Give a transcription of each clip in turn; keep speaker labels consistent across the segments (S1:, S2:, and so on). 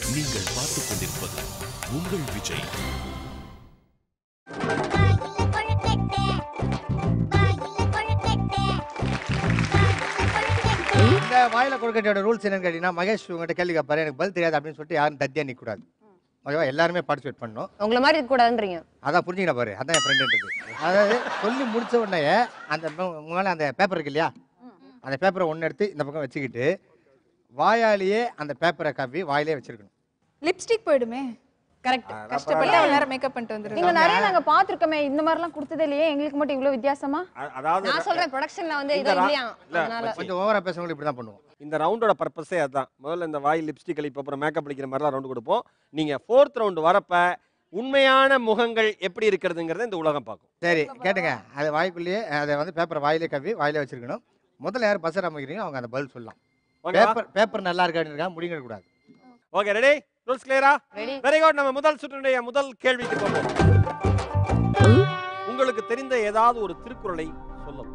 S1: நீங்கள் பார்த்துக் கொண்டிருப்பது உங்கள் விஜய்
S2: இந்த வாயில கொழுக்கட்டையோட ரூல்ஸ் என்னன்னு கேட்டீங்கன்னா மகேஷ் உங்ககிட்ட கேள்வி கேட்பாரு எனக்கு பதில் தெரியாது அப்படின்னு சொல்லிட்டு யாரும் தத்தியா நிக்க கூடாது ஓகேவா எல்லாருமே பார்ட்டிசிபேட் பண்ணணும்
S3: உங்களை மாதிரி இருக்க கூடாதுன்றீங்க
S2: அதான் புரிஞ்சுக்கிட்ட பாரு அதான் என் ஃப்ரெண்டுன்றது அதாவது சொல்லி முடிச்ச உடனே அந்த மு- மேல அந்த பேப்பர் இருக்கு இல்லையா அந்த பேப்பரை ஒன்று எடுத்து இந்த பக்கம் வச்சுக்கிட்டு வாயாலேயே அந்த பேப்பரை கவ்வி வாயிலே வச்சிருக்கணும்
S4: லிப்ஸ்டிக் போயிடுமே
S3: கரெக்ட்
S4: கஷ்டப்பட்டு அவ்வளவு நேரம் மேக்கப் பண்ணிட்டு
S3: நீங்க
S4: வந்துருக்கோம்
S3: நிறைய நாங்க பாத்துருக்கோமே இந்த மாதிரி எல்லாம் கொடுத்ததே இல்லையே எங்களுக்கு மட்டும் இவ்வளவு வித்தியாசமா
S5: அ- அதாவது
S3: நான் சொல்றேன் ப்ரொடக்ஷன்ல வந்து
S5: இந்த
S3: இது
S5: ரா-
S3: இல்லையா
S5: இல்ல,
S3: அதனால
S2: கொஞ்சம் ஓவரா பேசுறவங்க இப்படி தான் பண்ணுவோம்
S5: இந்த ரவுண்டோட பர்பஸே அதான் முதல்ல இந்த வாய் லிப்ஸ்டிக் அளிப்பு அப்புறம் மேக்கப் அளிக்கிற மாதிரிலாம் ரவுண்டு கொடுப்போம் நீங்க ஃபோர்த் ரவுண்டு வரப்ப உண்மையான முகங்கள் எப்படி இருக்கிறதுங்கிறத இந்த உலகம் பார்க்கும்
S2: சரி கேட்டுங்க அது வாய்க்குள்ளேயே அதை வந்து பேப்பரை வாயிலே கவ்வி வாயிலே வச்சிருக்கணும் முதல்ல யார் பசர் அமைக்கிறீங்க அவங்க அந்த பதில் சொல்லலாம்
S5: ஓகேவா
S2: பேப்பர் பேப்பர் நல்லா இருக்கான்னு முடிங்க கூடாது
S5: ஓகே ரெடி ரூல்ஸ் கிளியரா
S3: ரெடி
S5: வெரி குட் நம்ம முதல் சுற்றுடைய முதல் கேள்விக்கு போவோம் உங்களுக்கு தெரிந்த ஏதாவது ஒரு திருக்குறளை சொல்லவும்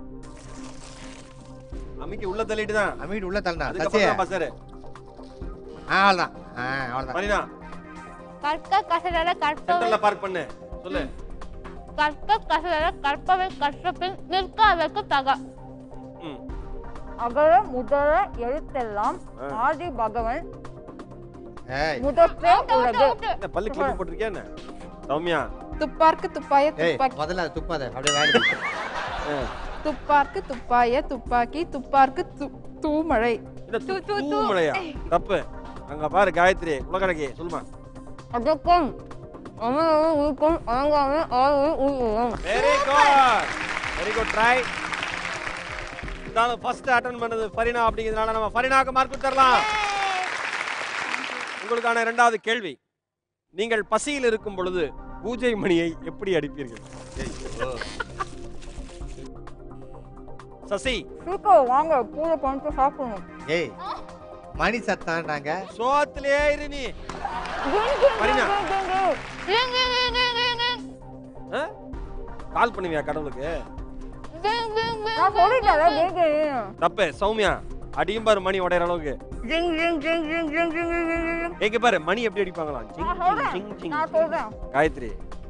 S5: அமைக்க உள்ள தள்ளிட்டு தான்
S2: அமீட் உள்ள தள்ளனா சசிய
S5: அதுக்கப்புறம் பசரு
S2: ஆ அவ்வளோதான் ஆ அவ்வளோதான்
S5: மரினா
S6: கற்க கசடர கற்பவை
S5: சென்டர்ல பார்க் பண்ணு சொல்லு
S6: கற்க கசடர கற்பவை கற்றபின் நிற்க அதற்கு தக
S5: ம்
S3: அகர முதல எழுத்தெல்லாம்
S5: ஆ.
S3: ஆதி பகவன்
S2: ஏய்
S3: முதற்றே உலகு
S5: என்ன பல்லு கிளிப்பு போட்டிருக்கியா என்ன சௌமியா
S4: துப்பார்க்கு துப்பாய
S2: ஏய்
S4: துப்பாக்கி
S2: முதல்ல அதை துப்பாத அப்படியே வாயில வை.
S5: ஆ.
S4: துப்பார்க்கு துப்பாய துப்பாக்கி துப்பார்க்கு து தூமழை
S5: என்ன தூ தூமழையா தப்பு அங்க பாரு காயத்ரி உலகடகி சொல்லுமா
S3: அதற்கும் அமரவும் ஊக்கம் அடங்காமல் ஆளும் ஊக்கம்
S5: very good very good try இருந்தாலும் ஃபர்ஸ்ட் அட்டன் பண்ணது ஃபரினா அப்படிங்கிறதுனால நம்ம ஃபரினாக்கு மார்க் கொடுத்துடலாம் உங்களுக்கான இரண்டாவது கேள்வி நீங்கள் பசியில் இருக்கும் பொழுது பூஜை மணியை எப்படி அடிப்பீர்கள் சசி
S3: சீக்கிரம் வாங்க பூஜை பண்ணிட்டு சாப்பிடணும்
S2: ஏய் மணி சத்தான்றாங்க
S5: சோத்திலே இரு நீ ஃபரினா ஆ? கால் பண்ணுவியா கடவுளுக்கு
S3: நான் சொல்லிட்டேன்
S5: தப்பு சௌமியா அடியும் பாரு மணி உடையிற அளவுக்கு
S3: ஜிங் ஜிங் ஜிங் ஜிங் ஜிங் ஜிங் ஜிங் ஜிங் ஜிங்
S5: எங்க பாரு மணி எப்படி அடிப்பாங்களாம் ஜிங்
S3: நான் சொல்றேன்.
S5: ஜிங் ஜிங் ஜிங்
S3: நான் சொல்றேன்
S5: காயத்ரி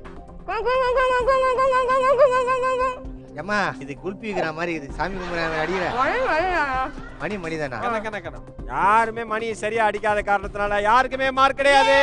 S2: ஏம்மா இது குல்பி விற்கிற மாதிரி இது சாமி கும்பிட்ற அடிக்கிற மணி மணி தானா
S5: கன, கன, கன. யாருமே மணி சரியா அடிக்காத காரணத்தினால யாருக்குமே மார்க் கிடையாது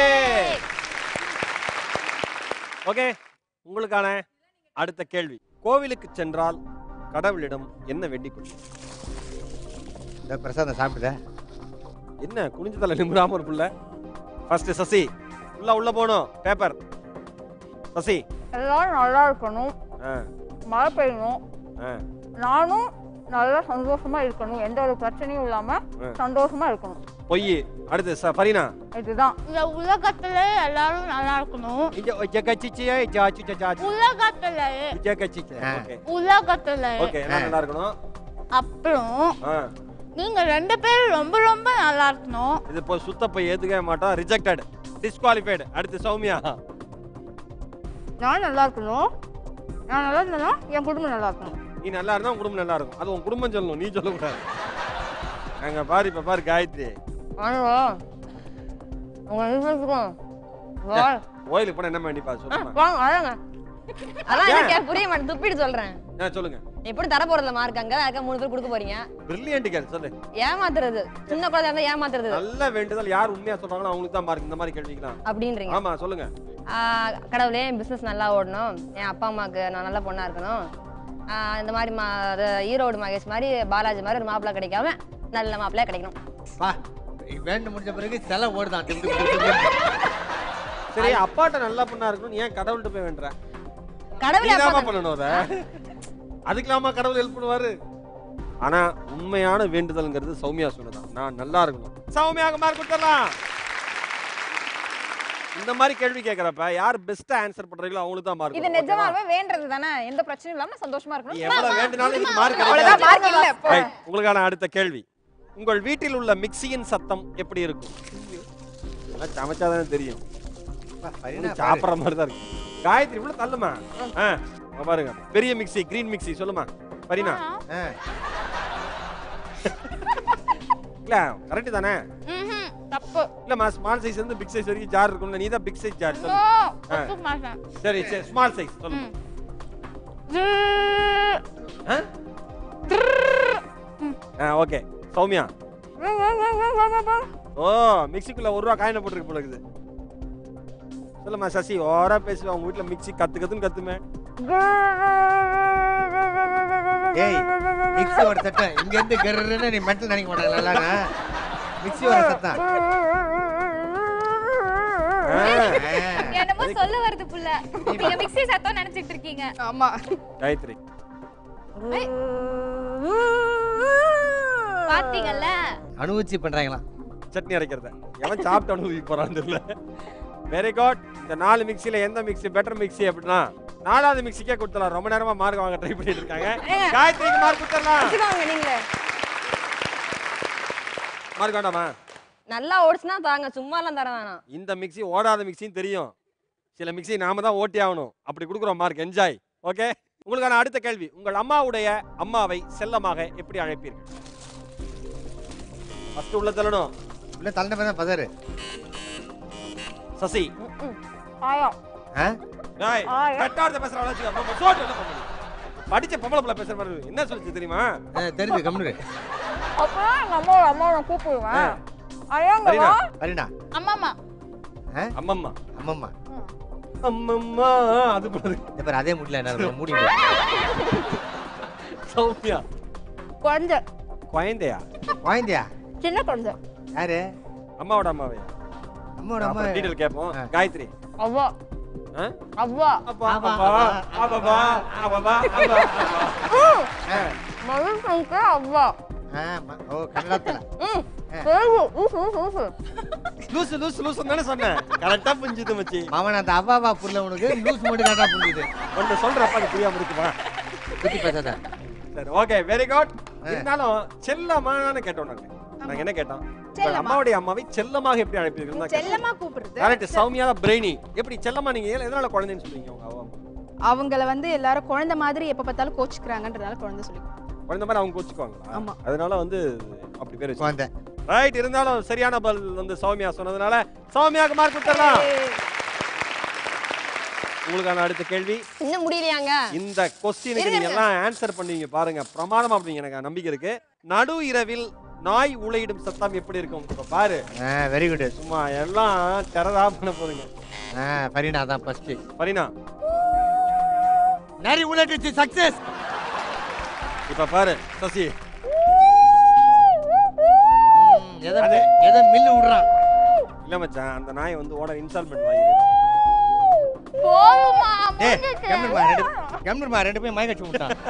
S5: ஓகே உங்களுக்கான அடுத்த கேள்வி கோவிலுக்கு சென்றால் கடவுளிடம் என்ன வேண்டிக் கொள்ளும்
S2: இந்த பிரசாதம் சாப்பிடுத
S5: என்ன குனிஞ்சு தலை நிமிராம ஒரு புள்ள ஃபர்ஸ்ட் சசி உள்ள உள்ள போகணும் பேப்பர் சசி
S3: எல்லாரும் நல்லா இருக்கணும்
S5: ஆ,
S3: மழை பெய்யணும்
S5: ஆ.
S3: நானும் நல்லா சந்தோஷமா இருக்கணும் எந்த ஒரு பிரச்சனையும் இல்லாம
S5: ஆ.
S3: சந்தோஷமா இருக்கணும்
S5: பொய் அடுத்து ச- ஃபரீனா
S3: இதுதான்
S6: இந்த உலகத்துல எல்லாரும் நல்லா இருக்கணும்
S5: இங்க இங்க கச்சிச்சியா ஜாச்சு ஜாச்சு
S6: உலகத்துல
S5: இங்க கச்சிச்சியா
S2: ஆ.
S5: ஓகே
S6: உலகத்துல
S5: ஓகே எல்லாம் நல்லா இருக்கணும்
S6: அப்புறம்
S5: ஆ
S6: நீங்க ரெண்டு பேரும் ரொம்ப ரொம்ப நல்லா இருக்கணும்
S5: இது இப்போ சுத்த போய் ஏத்துக்கவே மாட்டோம் ரிஜெக்டட் டிஸ்குவாலிஃபைடு அடுத்து சௌமியா
S3: நான் நல்லா இருக்கணும் நான் நல்லா இருந்தேன்னா என் குடும்பம் நல்லா இருக்கணும்
S5: நீ நல்லா இருந்தா உன் குடும்பம் நல்லா இருக்கும் அது உன் குடும்பம் சொல்லணும் நீ சொல்லக்கூடாது அங்க பாரு இப்ப பாரு காயத்ரி
S3: ஆனா உங்க நிமிஷத்துக்கும் வா
S5: கோயிலுக்கு போனா என்ன வேண்டி பாரு சொல்லுமா
S3: வாங்க வாங்க
S7: அதான் எனக்கு புரிய மாட்டேன் துப்பிட்டு சொல்றேன்
S5: ஆ சொல்லுங்க
S7: எப்படி தர போறதுல மார்க் அங்க அதுக்கு மூணு பேர் கொடுக்க போறீங்க
S5: பிரில்லியன்ட் கேள் சொல்லு
S7: ஏமாத்துறது சின்ன குழந்தை இருந்தா ஏமாத்துறது
S5: நல்ல வேண்டுதல் யார் உண்மையா சொல்றாங்களோ அவங்களுக்கு தான் மார்க் இந்த மாதிரி கேள்விக்கலாம்
S7: அப்படின்றீங்க
S5: ஆமா சொல்லுங்க
S7: ஆஹ் கடவுளே என் பிசினஸ் நல்லா ஓடணும் என் அப்பா அம்மாவுக்கு நான் நல்ல பொண்ணா இருக்கணும் ஆஹ் இந்த மாதிரி மா அது ஈரோடு மகேஷ் மாதிரி பாலாஜி மாதிரி ஒரு மாப்பிள்ளை கிடைக்காம நல்ல மாப்பிள்ளையா கிடைக்கணும்
S2: பா வேண்டு முடிஞ்ச பிறகு சிலை ஓடுதான் டிம் டிம் டிம் டிம் டிம்.
S5: சரி அப்பாட்ட நல்லா பொண்ணா இருக்கணும் நீ ஏன் கடவுள்கிட்ட போய் வேண்டுற
S7: கடவுளே
S5: நீதாம்மா
S7: அப்பா
S5: பண்ணணும் அத அதுக்கெல்லாமா கடவுள் ஹெல்ப் பண்ணுவாரு ஆனா உண்மையான வேண்டுதல்ங்கிறது சௌமியா சொன்னதான் நான் நல்லா இருக்கணும் சௌமியாவுக்கு மார்க் கொடுத்துடலாம் இந்த மாதிரி கேள்வி கேக்குறப்ப யார் பெஸ்டா ஆன்சர் பண்றீங்களோ அவங்களுக்கு தான் மார்க்
S3: இது நிஜமாவே வேண்டது தானே எந்த பிரச்சனையும் இல்லாம சந்தோஷமா
S5: நீ
S3: இருக்கணும்
S5: எவ்வளவு வேண்டுனாலும் இதுக்கு மார்க்
S3: அவ்வளவுதான்
S5: கிடைக்காது
S3: mark இல்ல போ.
S5: Right, உங்களுக்கான அடுத்த கேள்வி உங்கள் வீட்டில் உள்ள மிக்சியின் சத்தம் எப்படி இருக்கும் இதெல்லாம் சமைச்சாதானே தெரியும்
S2: பா,
S5: இன்னும்
S2: பரிணா பாரு.
S5: சாப்பிடுற மாதிரி தான் இருக்கு காயத்ரி இவ்வளவு தள்ளுமா ஆ இங்க பாருங்க பெரிய மிக்ஸி கிரீன் மிக்ஸி சொல்லுமா பரினா
S2: ஆ,
S5: இல்ல கரெக்ட் தானே
S6: ம்ஹும். தப்பு
S5: இல்லம்மா ஸ்மால் சைஸ் வந்து பிக் சைஸ் வரைக்கும் ஜார் இருக்கும்ல நீ தான் பிக் சைஸ் ஜார் சொல்லு
S6: ஒத்துக்க மாட்டேன்
S5: சரி சரி ஸ்மால் சைஸ் சொல்லு ஆ? ஆ ஓகே சௌமியா ஓ மிக்சிக்குள்ள ஒரு ரூபா காயினை போட்டுருக்கு போல இருக்குது சொல்லுமா சசி ஓரா பேசுவா உங்க வீட்ல மிக்ஸி கத்து கத்துன்னு கத்துமே
S2: ஏய் மிக்ஸியோட சத்தம் இங்க இருந்து கருன்னு நீ மென்டல் நினைக்க மாட்டாங்க மிக்ஸியோட சத்தம்
S5: ஆ,
S6: என்னமோ சொல்ல வருது புள்ள நீங்க மிக்ஸி சத்தம் நினைச்சிட்டு இருக்கீங்க
S4: ஆமா
S5: காயத்ரி
S6: பாத்தீங்கல்ல
S2: அனுபவிச்சு பண்றாங்களாம்
S5: சட்னி அரைக்கிறத எவன் சாப்பிட்டு அனுபவிக்க போறான்னு தெரியல வெரி குட் இந்த நாலு மிக்ஸில எந்த மிக்ஸி பெட்டர் மிக்ஸி அப்படின்னா நாலாவது மிக்ஸிக்கே கொடுத்துடலாம் ரொம்ப நேரமா மார்க் வாங்க ட்ரை பண்ணிட்டு இருக்காங்க காயத்ரிக்கு மார்க் கொடுத்துடலாம்
S7: வச்சுக்கோங்க நீங்களே
S5: மார்க் வேண்டாமா
S7: நல்லா ஓடிச்சுன்னா தாங்க சும்மாலாம் தர வேணாம்
S5: இந்த மிக்ஸி ஓடாத மிக்ஸின்னு தெரியும் சில மிக்ஸி நாம தான் ஓட்டி ஆகணும் அப்படி கொடுக்குறோம் மார்க் என்ஜாய் ஓகே உங்களுக்கான அடுத்த கேள்வி உங்கள் அம்மாவுடைய அம்மாவை செல்லமாக எப்படி அழைப்பீர்கள் ஃபர்ஸ்ட் உள்ள தள்ளணும்
S2: உள்ள தலைமை தான் பதாரு
S5: சசி
S3: ஆயா
S2: ஆ
S5: டேய் கட்டாரத பேசுற வளர்ச்சி அப்ப சோட்டு என்ன பண்ணு படிச்ச பொம்பளை பிள்ளை பேசுற மாதிரி இருக்கு. என்ன சொல்லுச்சு தெரியுமா
S2: ஆ, தெரியுது கம்முனு
S3: அப்புறம் எங்க அம்மாவோட அம்மாவை நான் கூப்பிடுவேன் ஐயாங்க
S5: சரிண்ணா
S2: வரீனா
S6: அம்மாமா
S2: ஆ
S5: அம்மம்மா
S2: அம்மம்மா
S5: அம்மம்மா அது போல
S2: இந்த பாரு அதே முடியல என்னால மூடி
S5: சௌமியா
S3: குழந்தை
S5: குழந்தையா
S2: வாய்ந்தியா
S3: சின்ன குழந்தை
S2: யாரு
S5: அம்மாவோட அம்மாவையா
S2: அம்மாவோட அம்மா
S5: அப்புறம் டீடைல் கேட்போம்
S2: ஆ.
S5: காயத்ரி
S3: அவ்வா
S5: ஆ?
S3: அவ்வா
S5: அப்பா
S2: ஆமா,
S5: அப்பா அப்பா அப்பா அப்பா
S3: மகனுக்கு அவ்வா
S2: ஆ, ம- ஓ கன்னடத்துல
S3: ம் பேரு ஊசு ஊசு ஊசு
S5: லூசு லூசு லூசு தானே சொன்னேன் கரெக்டா புரிஞ்சுது மச்சி
S2: அவன் அந்த அவ்வாவா புரியல உனக்கு லூஸ் மட்டும் கரெக்டா புரிஞ்சுது
S5: ஒன்று சொல்றப்ப அது புரியாம இருக்குமா
S2: சுத்தி பேசாத
S5: சரி ஓகே வெரி குட் இருந்தாலும் செல்லமான்னு கேட்டோம் நாங்க நாங்க என்ன கேட்டோம் உங்கள் அம்மாவுடைய அம்மாவை செல்லமாக எப்படி அழைப்பீர்கள் தான்
S4: செல்லமா கூப்பிடுறது
S5: கரெக்ட் சௌமியா தான் பிரெய்னி எப்படி செல்லமா நீங்க ஏன் எதனால குழந்தைன்னு சொல்றீங்க உங்க அம்மா
S4: அவங்கள வந்து எல்லாரும் குழந்தை மாதிரி எப்ப பார்த்தாலும் கோச்சுக்கிறாங்கன்றதால குழந்தை சொல்லி
S5: குழந்தை மாதிரி அவங்க கோச்சுக்குவாங்களா
S4: ஆமா.
S5: அதனால வந்து அப்படி பேர் வச்சு
S2: குழந்தை
S5: ரைட் இருந்தாலும் சரியான பதில் வந்து சௌமியா சொன்னதுனால சௌமியாக்கு மார்க் கொடுத்துடலாம் உங்களுக்கான அடுத்த கேள்வி
S7: இன்னும் முடியலையாங்க
S5: இந்த கொஸ்டினுக்கு நீங்க எல்லாம் ஆன்சர் பண்ணுவீங்க பாருங்க பிரமாதமா அப்படிங்க எனக்கு நம்பிக்கை இருக்கு நடு இரவில் நாய் உளையிடும் சத்தம் எப்படி இருக்கும் இப்ப பாரு
S2: ஆ வெரி குட்
S5: சும்மா எல்லாம் டெரரா பண்ண போதுங்க
S2: ஆ பரீனா தான் ஃபர்ஸ்ட்
S5: பரினா
S2: நரி உலகிச்சு சக்சஸ்
S5: இப்ப பாரு சசி
S2: எதை எதை மில்லு விடுறான்
S5: இல்ல மச்சான் அந்த நாய் வந்து ஓனர் இன்ஸ்டால்மெண்ட் வாங்கிருக்கு
S6: போதுமா
S2: ஏ கம்மிருமா ரெண்டு கம்மிருமா ரெண்டு பேரும் மயக்க வச்சு விட்டான்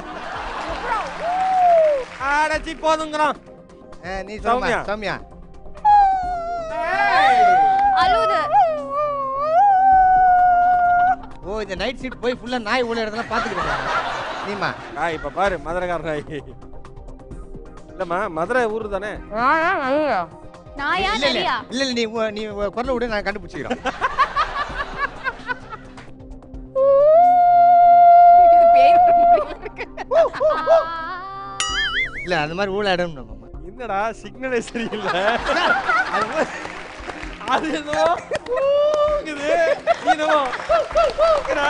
S5: ஆடச்சி போதுங்கிறான்
S2: ஆ, நீ சௌமியா
S5: சௌமியா.
S2: சௌமியா
S6: அழுது
S2: ஓ இந்த நைட் ஷிஃப்ட் போய் ஃபுல்லா நாய் உள்ள இடத்துல பாத்துக்கிட்டேன் நீமா
S5: ஆ இப்ப பாரு மதுரைக்கார நாய் இல்லம்மா மதுரை ஊர் தானே
S3: நாயா நையா
S6: நாயா
S2: இல்ல இல்ல
S6: நரியா
S2: இல்ல இல்ல, நீ உ- நீ உ- குரலை விடு நான் கண்டுபிடிச்சிக்கிறோம்
S4: இது பேய் வர மாதிரி இருக்கு.
S2: இல்ல அந்த மாதிரி ஊழ இடம்
S5: என்னடா சிக்னலே சரியில்லை அது என்னவோ ஊங்குது, நீ என்னவோ ஊங்குற.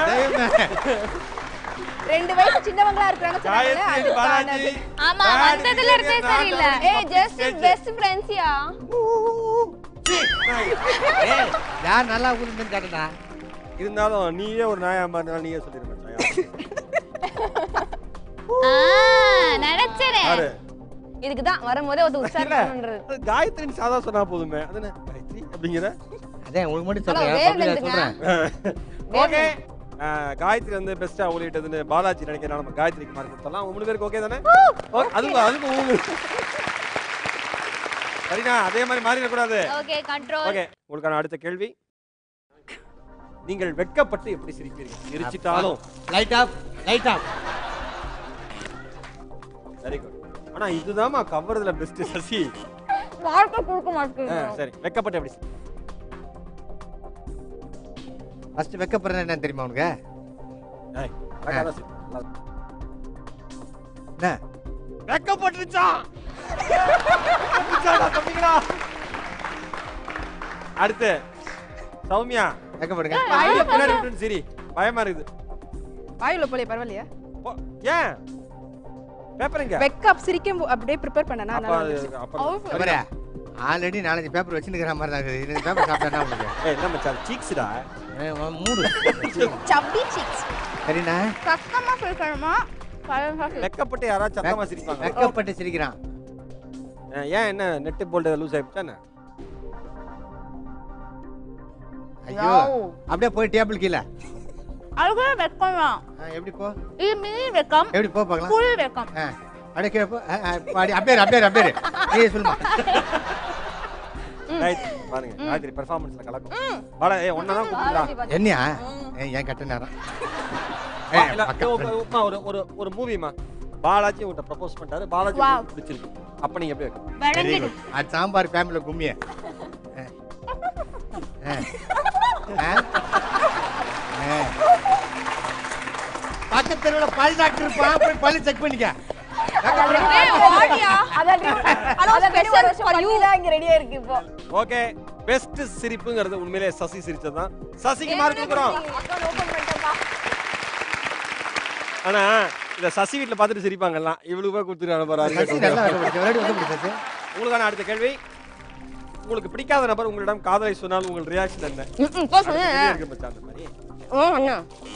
S4: ரெண்டு வயசு சின்னவங்களா இருக்கிறாங்க சொன்னாங்கல்ல,
S5: காயத்ரி,
S4: அது
S5: பாலாஜி,
S4: தானது.
S6: ஆமா
S5: Bad
S6: வந்ததுல இருந்தே
S5: behavior,
S6: சரியில்லை
S5: நாங்க
S7: ஏய் ஜஸ்ட் பெஸ்ட் ஃப்ரெண்ட்ஸ்யா
S2: யார் நல்லா ஊருந்துன்னு காட்டுடா
S5: இருந்தாலும் நீயே ஒரு நாயா மாதிரி நீயே சொல்லிருக்க
S6: ஆ, நினைச்சேனே
S5: யாரு
S7: இதுக்கு தான் வரும்போதே ஒரு உற்சாகம்
S5: இல்ல,
S7: பண்ணுன்றது
S5: அது காயத்ரின்னு சாதா சொன்னா போதுமே அது என்ன காயத்ரி அப்படிங்கிற
S2: அதே உங்களுக்கு மட்டும்
S7: ஹலோ,
S2: சொல்றேன்
S7: வேவ்
S2: public ஆ
S7: லென்த்துங்க.
S2: சொல்றேன்
S5: ஓகே காயத்ரி வந்து பெஸ்டா ஊழிட்டதுன்னு பாலாஜி நினைக்கிறேன் நம்ம காயத்ரிக்கு மார்க் கொடுத்தலாம் உங்க மூணு பேருக்கு ஓகே தானே Okay, அதுவும் அதுவும் ஊங்கு சரிண்ணா அதே மாதிரி மாறிடக்கூடாது
S6: ஓகே கண்ட்ரோல்
S5: ஓகே உங்களுக்கான அடுத்த கேள்வி நீங்கள் வெட்கப்பட்டு எப்படி சிரிப்பீர்கள் சிரிச்சிட்டாலும்
S2: light off light off
S5: very good ஆனா இதுதாம்மா கவர்துல பெஸ்ட் சசி
S3: வாழ்க்கை கொடுக்க
S5: ஆ,
S3: மாட்டேங்குது
S5: சரி வெட்கப்பட்டு எப்படி சிரி-
S2: ஃபர்ஸ்ட் வெக்கப்படுறது என்னன்னு தெரியுமா உனக்கு
S5: ஏய், அழகாதான் சிரி. நல்லா இருக்கு.
S2: என்ன
S5: வெட்கப்பட்டுருச்சான் வெட்கப்பட்டுருச்சாடா தம்பிங்களா அடுத்து சௌமியா
S2: வெக்கப்படுங்க
S5: அப்படியே பின்னாடி விட்டுன்னு சரி பயமா இருக்குது
S4: வாயுல போலே பரவாயில்லையா
S5: ஓ, ஏன் பேப்பர் எங்க
S4: வெக்கப் சிரிக்கும் போ- அப்படியே ப்ரிப்பேர் பண்ணனா
S5: அப்ப
S4: நல்லா
S5: அது-
S4: இருந்துச்சு.
S5: அப்ப
S2: பாரு ஆல்ரெடி நாலஞ்சு பேப்பர் வச்சுருக்கிற மாதிரி தான் இருக்குது இந்த பேப்பர் சாப்பிட்டா உங்களுக்கு
S5: ஏய், என்ன மச்சான் சீக்ஸ்டா
S2: ஏய், உன் மூடு
S4: சப்பி சீக்ஸ்
S2: சரிண்ணா
S6: சத்தமா பேசணுமா சைலண்டா
S5: வெக்கப்பட்டு யாராச்சும் சத்தமா சிரிப்பாங்க
S2: வெக்கப்பட்டு சிரிக்கிறான்
S5: ஏன், ஏன் என்ன நெட் போல்ட் லூஸ் ஆயிடுச்சா என்ன
S2: ஐயோ அப்படியே போய் டேபிள் கீழே
S6: அதுக்கு வெக்கம் தான்
S2: ஆ, எப்படி போ
S6: இது மினி வெக்கம்
S2: எப்படி போ பார்க்கலாம்
S6: புல் வெக்கம்
S2: ஆ அப்படியே கீழே போ ஆ, ஆ, பாடி அப்படியே இரு, அப்படியே இரு, அப்படியே இரு. நீ சொல்லுமா
S5: காயத்ரி பாருங்க காயத்ரி பெர்ஃபார்மன்ஸ்ல கலக்கும் வாடா ஏய் ஒண்ணா தான் கூப்பிடுறா
S2: என்னையா ஏய், என் கட்ட நேரம்
S5: இல்ல,
S2: ஏய்,
S5: இல்ல,
S2: பக்கம்
S5: உப்பா, உப்பா, ஒரு ஒரு ஒரு மூவிமா பாலாஜி உங்கள்கிட்ட ப்ரப்போஸ் பண்ணிட்டாரு பாலாஜி
S6: Wow.
S5: உங்களுக்கு பிடிச்சிருக்கு அப்ப நீங்க எப்படி வைக்கணும்
S2: Very
S6: விளங்கிடு
S2: good. அது சாம்பார் ஃபேமிலியில் கும்மிய பக்கத்துல பல் டாக்டர் இருப்பான் போய் பல்லு செக் பண்ணிக்க
S5: ஓகே பெஸ்ட் சிரிப்புங்கிறது உண்மையிலே சசி சிரிச்சதுதான் சசிக்கு மார்க் கொடுக்குறோம் ஆனா இத சசி வீட்ல பார்த்துட்டு சிரிப்பாங்கல்லாம் இவளுக்கு போய் கொடுத்துட்டு
S2: சசி நல்லா
S5: அனுப்புறாரு
S2: வேலை விளையாடி வந்து பிடிச்சாச்சு
S5: உங்களுக்கான அடுத்த கேள்வி உங்களுக்கு பிடிக்காத நபர் உங்களிடம் காதலை சொன்னால் உங்கள் ரியாக்ஷன் என்ன
S7: போ சொல்லு
S5: வெளியே இருக்கு மச்சான் அந்த மாதிரி
S7: ம், அண்ணா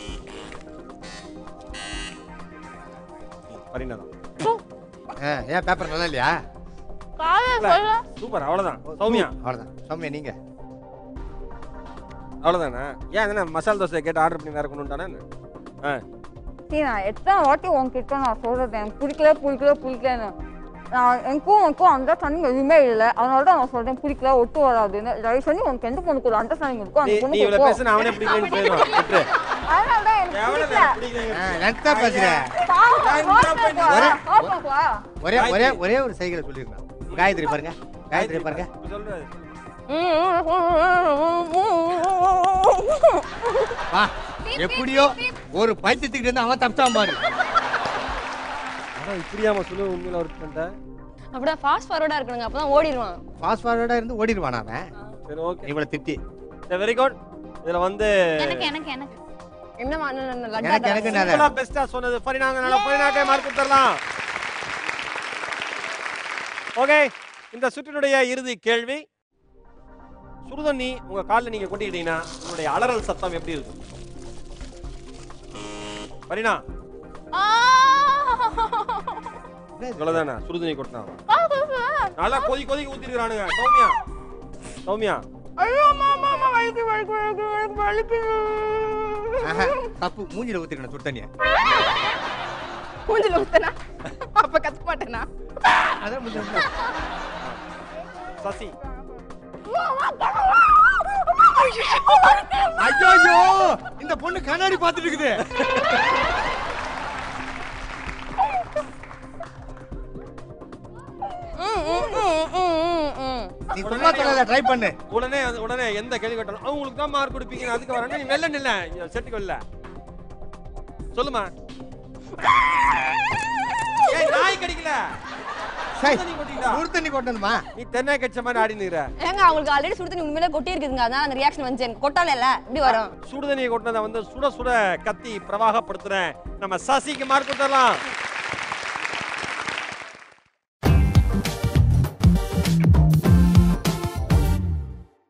S5: பரிணாதம்
S2: ஆ, ஏன் பேப்பர் நல்லா இல்லையா
S6: காதல் சொல்ல
S5: சூப்பர் அவ்வளவுதான் சௌமியா
S2: அவ்வளோதான் சௌமியா நீங்க
S5: அவ்வளவுதானே ஏன் என்ன மசாலா தோசை கேட்டு ஆர்டர் பண்ணி வேற கொண்டு வந்துட்டானே ஆ
S3: சீ, நான் எத்தனை வாட்டி உன்கிட்ட நான் சொல்றது எனக்கு பிடிக்கல பிடிக்கல பிடிக்கலன்னு நான் எனக்கும் உனக்கும் அண்டர்ஸ்டாண்டிங் எதுவுமே இல்லை அதனால தான் நான் சொல்றேன் பிடிக்கல ஒட்டு வராதுன்னு தயவு பண்ணி உனக்கு எந்த பொண்ணுக்கு ஒரு அண்டர்ஸ்டாண்டிங் இருக்கோ
S5: நீ
S3: அந்த
S5: நீ
S3: பொண்ணுக்கு
S5: இவ்வளவு
S3: போ.
S5: பேசுன அவனே பிடிக்கலன்னு போயிடுவான் விட்டுரு.
S3: அதனால தான் எனக்கு
S5: எவ்வளவு
S3: பிடிக்கல
S5: நேரம் பிடிக்கலைங்க?
S2: ஆ, லென்த்தா பேசுறேன்
S3: பாவம்,
S5: நான்
S3: ரோட்ல
S5: இந்த
S3: போ,
S2: ஒரே-
S3: ரோட்ல போ.
S2: ஒரே ஒரே ஒரே ஒரு சைக்கிளை சொல்லிருக்கேன் காயத்ரி பாருங்க காயத்ரி பாருங்க
S5: இப்ப சொல்லு.
S2: வா எப்படியோ ஒரு பைத்தியத்துக்கிட்ட இருந்து அவன் தப்பிச்சான் பாரு
S5: ஆனா இப்படியாம சொல்லு உண்மையில ஒரு ஃப்ரெண்ட
S7: அப்படியே ஃபாஸ்ட் ஃபார்வர்டா இருக்கணுங்க அப்பதான் ஓடிடுவான்
S2: ஃபாஸ்ட் ஃபார்வர்டா இருந்து ஓடிடுவான் அவன்
S5: சரி ஓகே
S2: இவளை திட்டி
S5: வெரி குட் இதுல வந்து
S6: எனக்கு எனக்கு எனக்கு
S7: என்னமா அண்ணன்
S2: எனக்கு
S7: லட்டா
S2: எனக்கு
S5: சிம்பிளா
S2: நான்
S5: பெஸ்டா சொன்னது ஃபரினாங்க ஃபரினாக்கே மார்க் கொடுத்துடலாம் ஓகே இந்த சுற்றினுடைய இறுதி கேள்வி சுடுதண்ணி உங்க கால்ல நீங்க கொட்டிக்கிட்டீங்கன்னா உங்களுடைய அலறல் சத்தம் எப்படி இருக்கும் ஃபரினா இவ்வளவுதானே சுடுதண்ணி கொட்டினா நல்லா கொதி கொதிக்க ஊத்திருக்கானுங்க சௌமியா சௌமியா
S6: ஐயோ மாமா மாமா வலிக்கு வலிக்கு வலிக்கு வலிக்கு வலிக்கு
S2: ஆஹா, தப்பு மூஞ்சில ஊத்திக்கணும் சுடு தண்ணிய
S4: மூஞ்சில ஊத்தனா அப்ப கத்த மாட்டேனா
S2: அதான் மூஞ்சில ஊத்து.
S5: சசி
S2: ஐயோ ஐயோ இந்த பொண்ணு கண்ணாடி பார்த்துட்டு இருக்குது நீ சும்மா சொல்லாத ட்ரை பண்ணு
S5: உடனே உடனே எந்த கேள்வி கேட்டாலும் அவங்களுக்கு தான் மார்க் கொடுப்பீங்க அதுக்கு வரணும் நீ வெள்ள நில்ல செட்டுக்கு வெல்ல சொல்லுமா ஏய் நாய் கடிக்கல
S2: சை
S5: சுடு தண்ணி கொட்டிக்கிட்டா?
S2: சுடு தண்ணி கொட்டணுமா
S5: நீ தென்னை கடிச்ச மாதிரி ஆடி நிக்கிற
S7: ஏங்க அவங்களுக்கு ஆல்ரெடி சுடு தண்ணி உண்மையிலே கொட்டி இருக்குதுங்க அதனால அந்த ரியாக்ஷன் வந்துச்சு எனக்கு கொட்டால இல்ல இப்படி வரும்
S5: சுடு தண்ணியை கொட்டினதை வந்து சுட சுட கத்தி பிரவாகப்படுத்துறேன் நம்ம சசிக்கு மார்க் கொடுத்துடலாம்